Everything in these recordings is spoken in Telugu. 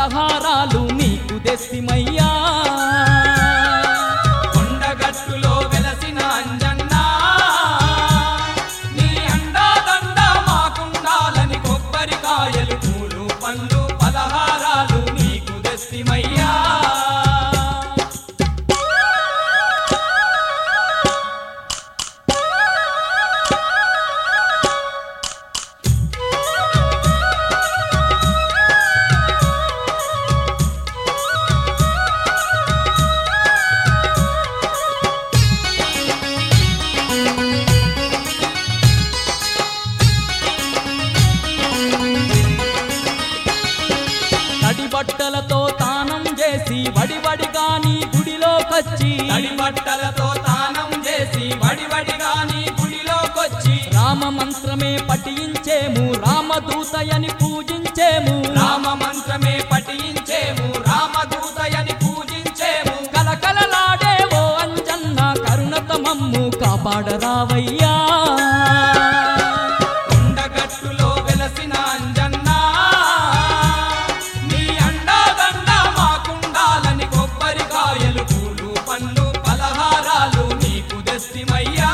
పలహారాలు నీకు దెస్తిమయ్యా కొండగట్టులో వెలసిన అంజన్నా నీ అండాదండ మాకుండాలని కొబ్బరికాయలు పూలు పండ్లు పలహారాలు నీకు దెస్తిమయ్యా తడి బట్టలతో తానం చేసి వడివడిగా నీ గుడిలోకొచ్చి తడి బట్టలతో తానం చేసి వడివడిగా నీ గుడిలోకొచ్చి రామ మంత్రమే పఠించేము రామదూతయని పూజించేము రామ మంత్రమే పఠించేము రామదూతయని పూజించేము కలకలలాడే ఓ అంజన్న కరుణత మమ్ము కాపాడరావయ్యా కొండగట్టులో వెలసిన అంజన్నా నీ అండాదండ మాకుండాలని కొబ్బరికాయలు పూలు పండ్లు పలహారాలు నీకు దెస్తిమయ్యా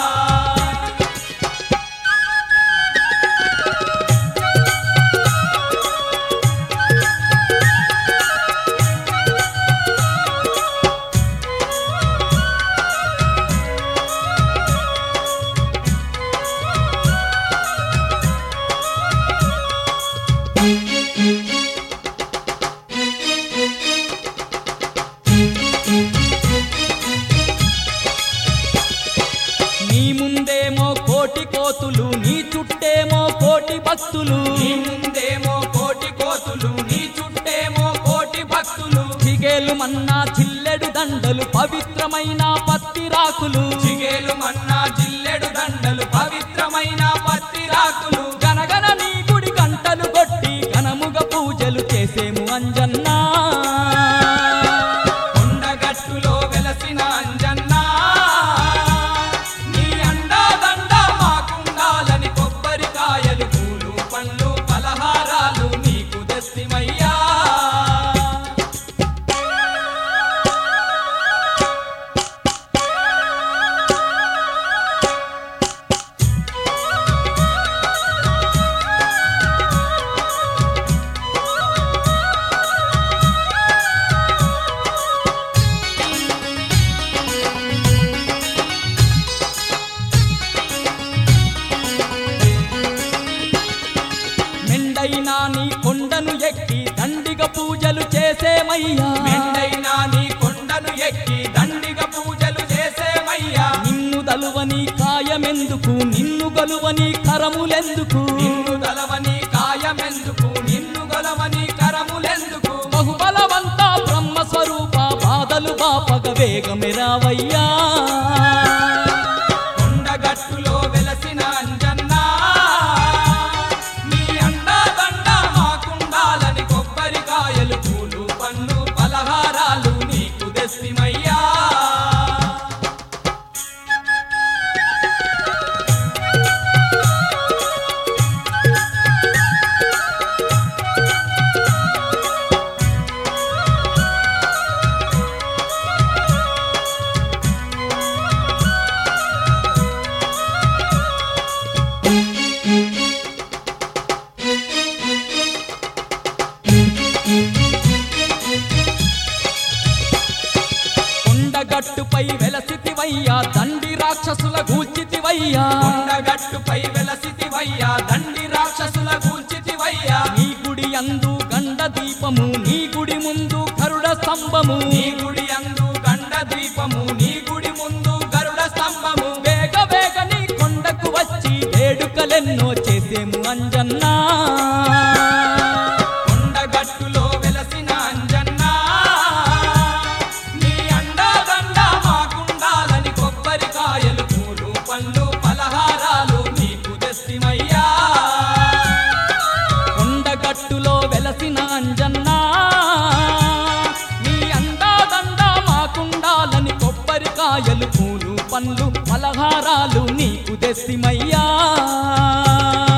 నీ ముందేమో కోటి కోతులు నీ చుట్టేమో కోటి భక్తులు నీ ముందేమో కోటి కోతులు నీ చుట్టేమో కోటి భక్తులు చిగేలు మన్నా చిల్లెడు దండలు పవిత్రమైన పత్తి రాకులు చిగేలు మన్నా జిల్లెడు దండలు పవిత్రమైన పత్తి రాకులు గనగన నీ గుడి గంటలు కొట్టి ఘనముగ పూజలు చేసేము అంజన్నా కొండగట్టులో వెలసిన అంజన్నా నీ అండాదండ మాకుండాలని కొబ్బరికాయలు పూలు పండ్లు పలహారాలు నీకు దస్తిమయ్యా మెండైనా నీ కొండను ఎక్కి దండిగ పూజలు చేసేమయ్యా మెండైనా నీ కొండను ఎక్కి దండిగ పూజలు చేసేమయ్యా నిన్ను దలువని కాయమెందుకు నిన్ను గలువని కరములెందుకు నిన్ను తలవని కాయమెందుకు నిన్ను గొలవని కరములెందుకు బహుబలవంత బ్రహ్మ స్వరూప బాధలు బాపగ వేగమెరావయ్యా కొండగట్టులో వెలసిన అంజన్నా నీ అండాదండ మాకుండాలని కొబ్బరికాయలు పూలు పండ్లు పలహారాలు నీకు దెస్తిమయ్యా కొండగట్టుపై వెలసితివయ్యా దండి రాక్షసుల గూల్చితివయ్యా కొండగట్టుపై వెలసితివయ్యా దండి రాక్షసుల కూల్చితివయ్యా నీ గుడి అందు గండ దీపము నీ గుడి ముందు కరుడ స్తంభము నీ గుడి అందు గండ దీపము నీ గుడి ముందు గరుడ స్తంభము వేగ వేగ నీ కొండకు వచ్చి వేడుకలెన్నో చేసేము అంజన్నా కొండగట్టులో వెలసిన అంజన్నా నీ అండాదండ మాకుండాలని కొబ్బరికాయలు పూలు పండ్లు పలహారాలు నీకు దెస్తిమయ్యా కొండగట్టులో వెలసిన అంజన్నా నీ అందాదండ మాకుండాలని కొబ్బరికాయలు పూలు పండ్లు పలహారాలు నీకు దెస్తిమయ్యా